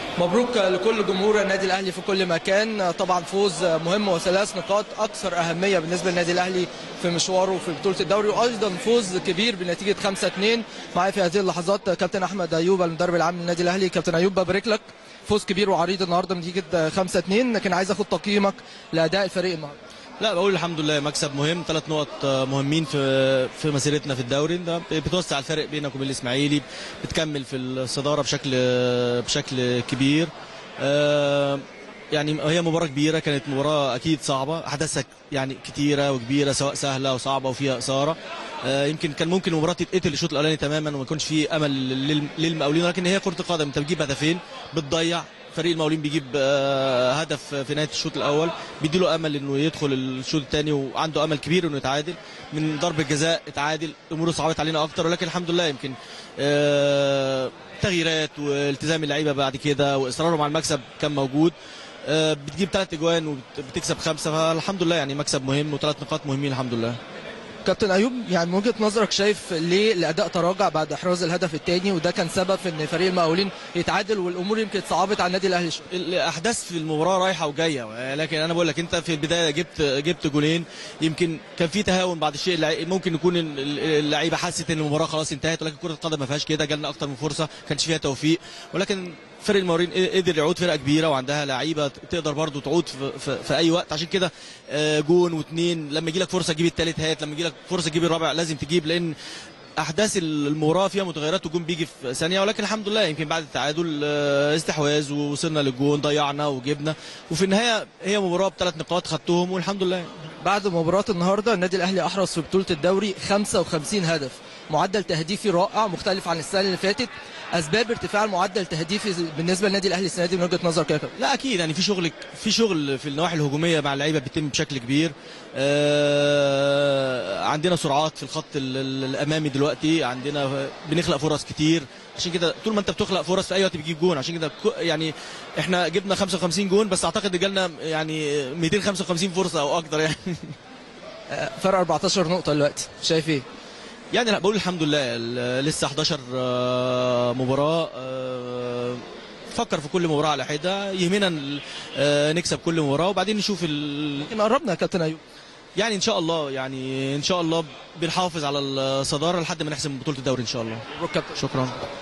مبروك لكل جمهور النادي الاهلي في كل مكان طبعا فوز مهم وثلاث نقاط اكثر اهميه بالنسبه للنادي الاهلي في مشواره في بطوله الدوري وايضا فوز كبير بنتيجه 5 2 معايا في هذه اللحظات كابتن احمد ايوب المدرب العام للنادي الاهلي كابتن ايوب ببارك لك فوز كبير وعريض النهارده بنتيجه 5 2 لكن عايز اخد تقييمك لاداء الفريق النهارده لا بقول الحمد لله مكسب مهم ثلاث نقط مهمين في في مسيرتنا في الدوري ده بتوسع الفرق بينك وبين الاسماعيلي بتكمل في الصداره بشكل بشكل كبير آه، يعني هي مباراه كبيره كانت مباراه اكيد صعبه احداثها يعني كتيره وكبيره سواء سهله وصعبه وفيها اثاره آه، يمكن كان ممكن المباراه تتقتل الشوط الاولاني تماما وما يكونش في امل لل- للمقاولين ولكن هي كره القدم انت بتجيب هدفين بتضيع فريق المقاولين بيجيب آه، هدف في نهايه الشوط الاول بيديله امل انه يدخل الشوط الثاني وعنده امل كبير انه يتعادل من ضربه جزاء اتعادل اموره صعبت علينا اكتر ولكن الحمد لله يمكن آه، تغييرات والتزام اللعيبه بعد كده واصرارهم على المكسب كان موجود آه، بتجيب ثلاث اجوان وبتكسب خمسه فالحمد لله يعني مكسب مهم وثلاث نقاط مهمين الحمد لله كابتن ايوب يعني من وجهه نظرك شايف ليه الاداء تراجع بعد احراز الهدف الثاني وده كان سبب في ان فريق المقاولين يتعادل والامور يمكن اتصعبت على النادي الاهلي شويه الاحداث في المباراه رايحه وجايه لكن انا بقول لك انت في البدايه جبت جبت جولين يمكن كان في تهاون بعد الشيء اللع- ممكن يكون اللعيبه حست ان المباراه خلاص انتهت ولكن كره القدم ما فيهاش كده جالنا اكتر من فرصه ما كانش فيها توفيق ولكن فريق المقاولين قدر يعود فرقه كبيره وعندها لعيبه تقدر برضو تعود في, في, في اي وقت عشان كده آه، جون واثنين لما يجي لك فرصه تجيب الثالث هات لما يجي لك فرصه تجيب الرابع لازم تجيب لان احداث المباراه فيها متغيرات والجون بيجي في ثانيه ولكن الحمد لله يمكن بعد التعادل آه، استحواذ ووصلنا للجون ضيعنا وجبنا وفي النهايه هي مباراه بثلاث نقاط خدتهم والحمد لله بعد مباراة النهاردة النادي الأهلي أحرز في بطولة الدوري 55 هدف معدل تهديفي رائع مختلف عن السنة اللي فاتت أسباب ارتفاع المعدل التهديفي بالنسبة للنادي الأهلي السنة دي من وجهة نظرك يا كابتن لا اكيد يعني في شغل في شغل في النواحي الهجوميه مع اللعيبه بيتم بشكل كبير آه، عندنا سرعات في الخط ال- ال- الامامي دلوقتي عندنا بنخلق فرص كتير عشان كده طول ما انت بتخلق فرص في اي وقت بتجيب جون عشان كده ك- يعني احنا جبنا 55 جون بس اعتقد جالنا يعني 255 فرصه او اكتر يعني آه، فرق 14 نقطة دلوقتي شايف إيه؟ يعني لا بقول الحمد لله ال- لسه 11 آه، مباراه آه، فكر في كل مباراه على حده يهمنا ال- آه، نكسب كل مباراه وبعدين نشوف ال... يمكن قربنا يا كابتن أيوب يعني ان شاء الله يعني ان شاء الله بنحافظ على الصداره لحد ما نحسم بطوله الدوري ان شاء الله مبروك كابتن شكرا